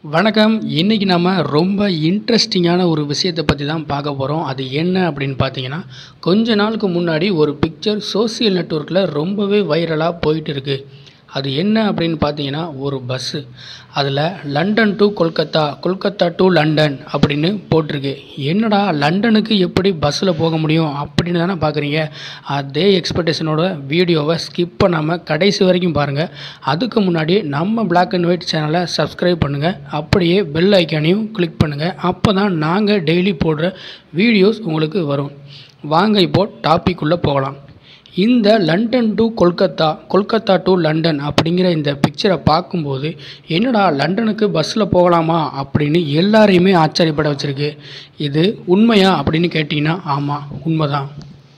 வணக்கம் இன்றைக்கி நம்ம ரொம்ப இன்ட்ரெஸ்டிங்கான ஒரு விஷயத்தை பற்றி தான் பார்க்க போகிறோம் அது என்ன அப்படின்னு பார்த்தீங்கன்னா கொஞ்ச நாளுக்கு முன்னாடி ஒரு பிக்சர் சோஷியல் நெட்வொர்க்கில் ரொம்பவே வைரலாக போயிட்டு இருக்கு அது என்ன அப்படின்னு பார்த்தீங்கன்னா ஒரு பஸ்ஸு அதில் London to Kolkata Kolkata to London அப்படின்னு போட்டிருக்கு என்னடா லண்டனுக்கு எப்படி பஸ்ஸில் போக முடியும் அப்படின்னு தானே பார்க்குறீங்க அதே எக்ஸ்பெக்டேஷனோட வீடியோவை ஸ்கிப் பண்ணாமல் கடைசி வரைக்கும் பாருங்கள் அதுக்கு முன்னாடி நம்ம Black அண்ட் ஒயிட் சேனலை சப்ஸ்கிரைப் பண்ணுங்கள் அப்படியே பெல் ஐக்கானையும் கிளிக் பண்ணுங்கள் அப்போ தான் நாங்கள் டெய்லி போடுற வீடியோஸ் உங்களுக்கு வரும் வாங்க இப்போது டாபிக் உள்ள போகலாம் இந்த London to Kolkata Kolkata to London அப்படிங்கிற இந்த பிக்சரை பார்க்கும்போது என்னடா லண்டனுக்கு பஸ்ஸில் போகலாமா அப்படின்னு எல்லாரையுமே ஆச்சரியப்பட வச்சிருக்கு இது உண்மையா அப்படின்னு கேட்டிங்கன்னா ஆமாம் உண்மைதான்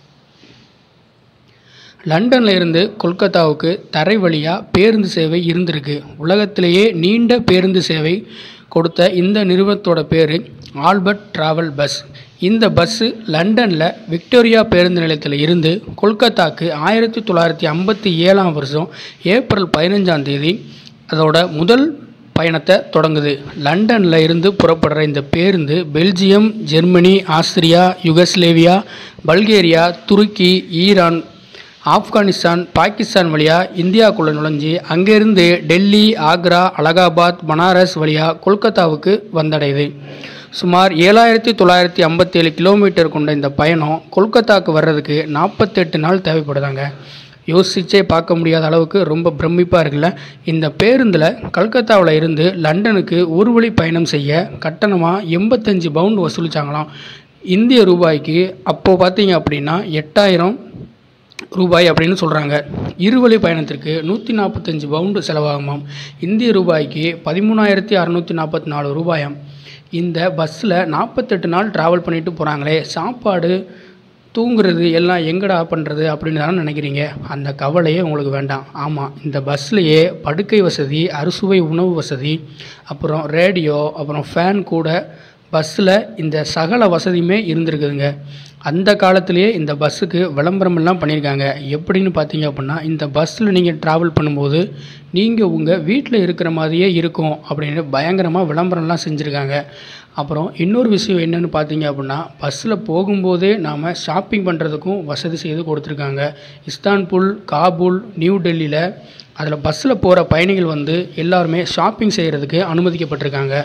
லண்டன்ல இருந்து கொல்கத்தாவுக்கு தரை வழியாக பேருந்து சேவை இருந்திருக்கு உலகத்திலேயே நீண்ட பேருந்து சேவை கொடுத்த இந்த நிறுவனத்தோட பேர் ஆல்பர்ட் டிராவல் பஸ் இந்த பஸ்ஸு லண்டனில் விக்டோரியா பேருந்து நிலையத்தில் இருந்து கொல்கத்தாக்கு ஆயிரத்தி தொள்ளாயிரத்தி ஐம்பத்தி ஏழாம் வருஷம் ஏப்ரல் பதினஞ்சாம் தேதி அதோட முதல் பயணத்தை தொடங்குது லண்டனில் இருந்து புறப்படுற இந்த பேருந்து Belgium Germany Austria Yugoslavia Bulgaria துருக்கி ஈரான் ஆப்கானிஸ்தான் பாகிஸ்தான் வழியாக இந்தியாவுக்குள்ளே நுழைஞ்சு அங்கேருந்து டெல்லி ஆக்ரா அலகாபாத் பனாரஸ் வழியாக கொல்கத்தாவுக்கு வந்தடையுது சுமார் ஏழாயிரத்தி தொள்ளாயிரத்தி ஐம்பத்தேழு கிலோமீட்டர் கொண்ட இந்த பயணம் கொல்கத்தாவுக்கு வர்றதுக்கு நாற்பத்தெட்டு நாள் தேவைப்படுதாங்க யோசிச்சே பார்க்க முடியாத அளவுக்கு ரொம்ப பிரமிப்பாக இருக்குல்ல இந்த பேருந்தில் கல்கத்தாவில் இருந்து லண்டனுக்கு ஒரு வழி பயணம் செய்ய கட்டணமாக எண்பத்தஞ்சு பவுண்ட் வசூலிச்சாங்களாம் இந்திய ரூபாய்க்கு அப்போது பார்த்தீங்க அப்படின்னா எட்டாயிரம் ரூபாய் அப்படின்னு சொல்கிறாங்க இருவழி பயணத்திற்கு நூற்றி நாற்பத்தஞ்சு பவுண்டு செலவாகுமாம் இந்திய ரூபாய்க்கு பதிமூணாயிரத்தி அறநூற்றி நாற்பத்தி நாலு ரூபாயாம் இந்த பஸ்ஸில் நாற்பத்தெட்டு நாள் ட்ராவல் பண்ணிட்டு போகிறாங்களே சாப்பாடு தூங்குறது எல்லாம் எங்கடா பண்ணுறது அப்படின்னு தானே நினைக்கிறீங்க அந்த கவலையே உங்களுக்கு வேண்டாம் ஆமாம் இந்த பஸ்லையே படுக்கை வசதி அறுசுவை உணவு வசதி அப்புறம் ரேடியோ அப்புறம் ஃபேன் கூட பஸ்ஸில் இந்த சகல வசதியுமே இருந்திருக்குதுங்க அந்த காலத்திலேயே இந்த பஸ்ஸுக்கு விளம்பரமெல்லாம் பண்ணியிருக்காங்க எப்படின்னு பார்த்தீங்க அப்படின்னா இந்த பஸ்ஸில் நீங்கள் ட்ராவல் பண்ணும்போது நீங்கள் உங்கள் வீட்டில் இருக்கிற மாதிரியே இருக்கும் அப்படின்னு பயங்கரமாக விளம்பரம்லாம் செஞ்சுருக்காங்க அப்புறம் இன்னொரு விஷயம் என்னென்னு பார்த்தீங்க அப்படின்னா பஸ்ஸில் போகும்போதே நாம் ஷாப்பிங் பண்ணுறதுக்கும் வசதி செய்து கொடுத்துருக்காங்க இஸ்தான்புல் காபூல் நியூ டெல்லியில் அதில் பஸ்ஸில் போகிற பயணிகள் வந்து எல்லாருமே ஷாப்பிங் செய்கிறதுக்கு அனுமதிக்கப்பட்டிருக்காங்க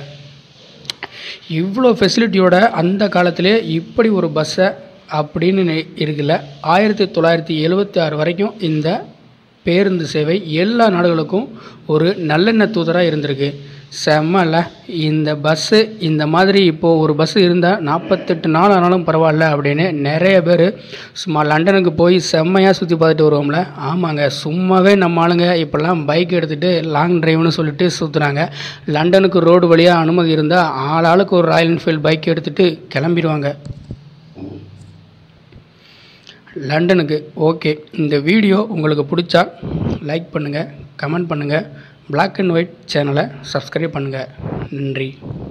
இவ்வளோ ஃபெசிலிட்டியோட அந்த காலத்திலே இப்படி ஒரு பஸ்ஸை அப்படின்னு நெ- இருக்குல்ல ஆயிரத்தி தொள்ளாயிரத்தி எழுவத்தி ஆறு வரைக்கும் இந்த பேருந்து சேவை எல்லா நாடுகளுக்கும் ஒரு நல்லெண்ணெய் தூதராக இருந்திருக்கு செம்மல இந்த பஸ்ஸு இந்த மாதிரி இப்போது ஒரு பஸ்ஸு இருந்தால் நாற்பத்தெட்டு நாள் ஆனாலும் பரவாயில்ல அப்படின்னு நிறைய பேர் சும்மா லண்டனுக்கு போய் செம்மையாக சுற்றி பார்த்துட்டு வருவோம்ல ஆமாங்க சும்மாவே நம்ம ஆளுங்க இப்போல்லாம் பைக் எடுத்துகிட்டு லாங் டிரைவ்னு சொல்லிட்டு சுற்றுறாங்க லண்டனுக்கு ரோடு வழியாக அனுமதி இருந்தால் ஆள் ஆளுக்கு ஒரு ராயல் என்ஃபீல்டு பைக் எடுத்துகிட்டு கிளம்பிடுவாங்க லண்டனுக்கு ஓகே இந்த வீடியோ உங்களுக்கு பிடிச்சா லைக் பண்ணுங்கள் கமெண்ட் பண்ணுங்கள் Black அண்ட் ஒயிட் சேனலை சப்ஸ்கிரைப் பண்ணுங்கள் நன்றி